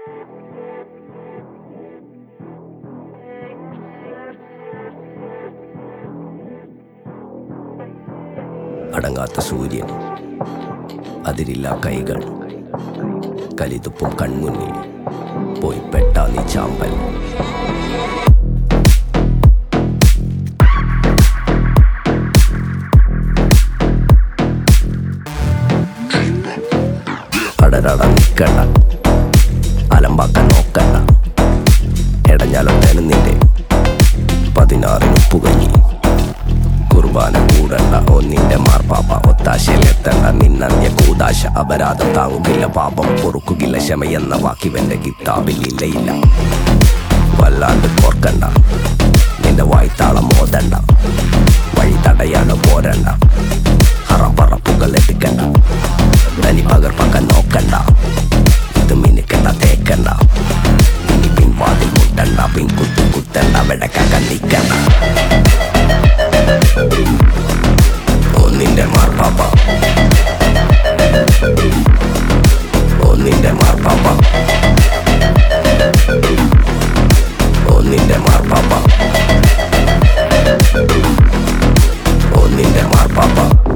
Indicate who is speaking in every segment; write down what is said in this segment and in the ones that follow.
Speaker 1: അടങ്ങാത്ത സൂര്യൻ അതിരില്ല കൈകൾ കലിതുപ്പും കൺമുന്നിൽ പോയി പെട്ടാ നീ ചാമ്പൽ അടരട നിക്കണ്ട അലമ്പാക്കാൻ നോക്കണ്ട എടഞ്ഞാലൊട്ടേനും നിന്റെ പതിനാറിന് ഉപ്പുകഞ്ഞി കുർബാന കൂടണ്ട ഒന്നിന്റെ മാർപ്പാപ്പ ഒത്താശയിലെത്തണ്ട നിന്നന്യ കൂതാശ അപരാധം താങ്ങുകില്ല പാപം പൊറുക്കുകില്ല ക്ഷമയെന്ന വാക്കിവന്റെ കിതാബിൽ ഇല്ല ഇല്ല വല്ലാണ്ട് ഓർക്കണ്ട നിന്റെ വായ്ത്താളം മോതണ്ട വഴി തടയാനോ പോരണ്ട ഹറപ്പറപ്പുകൾ എടുക്കണ്ട തനി പകർപ്പക്ക നോക്കണ്ട ഇത് മിനുക്കണ്ട തേക്കണ്ട ഇനി പിൻവാതിൽ മുട്ടണ്ട പിൻകുത്തു കുത്തണ്ട വെടക്കക്ക നിക്കണ്ട ഒന്നിന്റെ മാർപ്പാപ്പ ഒന്നിന്റെ മാർപ്പാപ്പ ഒന്നിന്റെ മാർപ്പാപ്പ ഒന്നിന്റെ മാർപ്പാപ്പ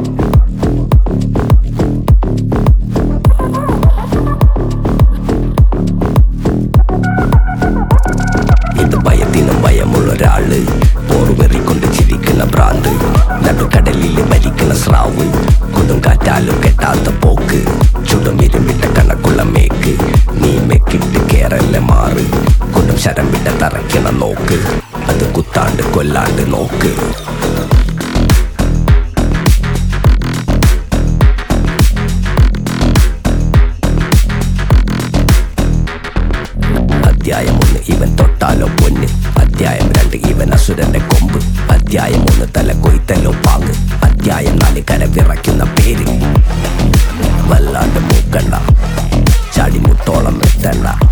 Speaker 1: ഇത് ഭയത്തിനും ഭയമുള്ളൊരാള് പോറുമെറിക്കൊണ്ട് ചിരിക്കുന്ന ഭ്രാന്ത് നടുക്കടലിൽ ഭരിക്കുന്ന സ്രാവ് കൊടുങ്കാറ്റാലും കെട്ടാത്ത പോക്ക് ചുടും ഇരുമ്പിട്ട കണക്കുള്ള മേക്ക് നീ മെക്കിട്ട് കേറല്ല മാറ് കൊടും ശരം വിട്ട തറയ്ക്കണ നോക്ക് അത് കുത്താണ്ട് കൊല്ലാണ്ട് നോക്ക് അധ്യായം ഒന്ന് ഇവൻ തൊട്ടാലോ പൊന്ന് അധ്യായം രണ്ട് ഇവൻ അസുരന്റെ കൊമ്പ് അധ്യായം ഒന്ന് തല കൊയ്ത്തലോ പാങ്ങ് അധ്യായം നാല് കര വിറയ്ക്കുന്ന പേര് വല്ലാണ്ട് മൂക്കണ്ട ചാടി മുട്ടോളം എത്തണ്ട